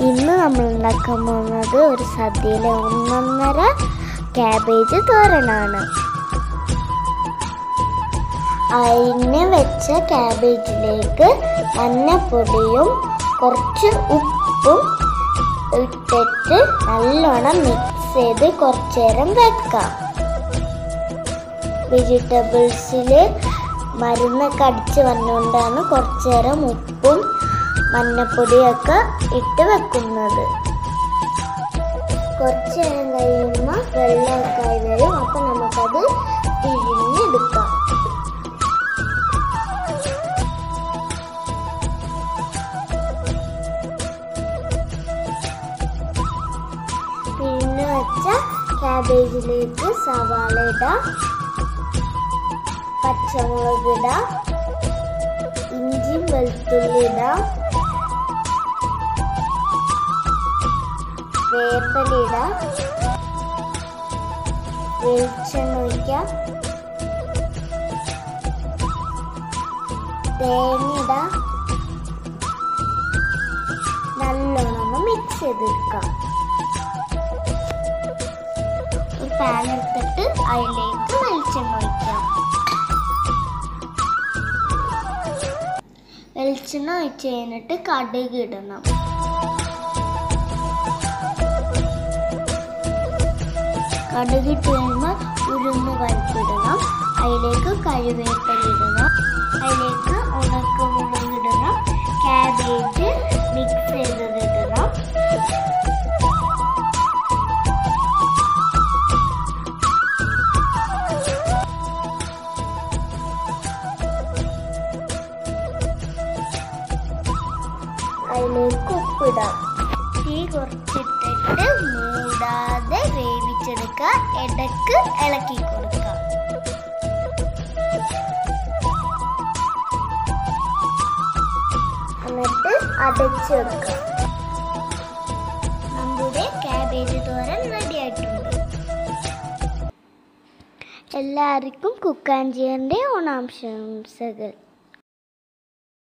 ഇന്ന് നമ്മൾ ഉണ്ടാക്കാൻ പോകുന്നത് ഒരു സദ്യയിലെ ഒന്നൊന്നര ക്യാബേജ് തോരനാണ് അതിന് വെച്ച ക്യാബേജിലേക്ക് മഞ്ഞപ്പൊടിയും കുറച്ച് ഉപ്പും ഇട്ടിട്ട് നല്ലോണം മിക്സ് ചെയ്ത് കുറച്ച് നേരം വെക്കാം വെജിറ്റബിൾസിൽ മരുന്നൊക്കെ അടിച്ച് വന്നുകൊണ്ടാണ് കുറച്ച് നേരം ഉപ്പും മഞ്ഞപ്പൊടിയൊക്കെ ഇട്ട് വെക്കുന്നത് കുറച്ച് നേരം കഴിയുമ്പോൾ വെള്ളമൊക്കെ ആയി വരും അപ്പം നമുക്കത് പിഴിഞ്ഞെടുക്കാം പിഴിഞ്ഞ് വെച്ച ക്യാബേജിലേക്ക് സവാള ഇടാം പച്ചമുളക് ഇടാം ഇഞ്ചിയും വെളുത്തുള്ളി ഇടാം വേപ്പല ഇടാം വെളിച്ചെണ്ണ ഒഴിക്കാം തേങ്ങ ഇടാം നല്ലോണം ഒന്ന് മിക്സ് ചെയ്തെടുക്കാം ഒരു പാൻ എടുത്തിട്ട് അതിലേക്ക് വെളിച്ചെണ്ണ ഒഴിക്കാം വെളിച്ചെണ്ണ ഒഴിച്ച് കഴിഞ്ഞിട്ട് കടുക് ഇടണം കടുക് ഇട്ട് കഴിയുമ്പോൾ ഉഴുന്ന് പരിപ്പിടണം അതിലേക്ക് കരുവേപ്പില ഇടണം അതിലേക്ക് ഉണക്കമുളക് ഇടണം ക്യാബേജ് മിക്സ് ചെയ്തത് ഇടണം അതിലേക്ക് ഉപ്പിടാം തീ കുറച്ചിട്ടിട്ട് മൂടാതെ വേവിച്ചെടുക്കുക ഇടക്ക് ഇളക്കി കൊടുക്കുക എന്നിട്ട് അടച്ചു വെക്കുക നമ്മുടെ ക്യാബേജ് തോരൻ റെഡി ആയിട്ടുണ്ട് എല്ലാവർക്കും കുക്കാഞ്ചിയൻ്റെ ഓണാംശംസകൾ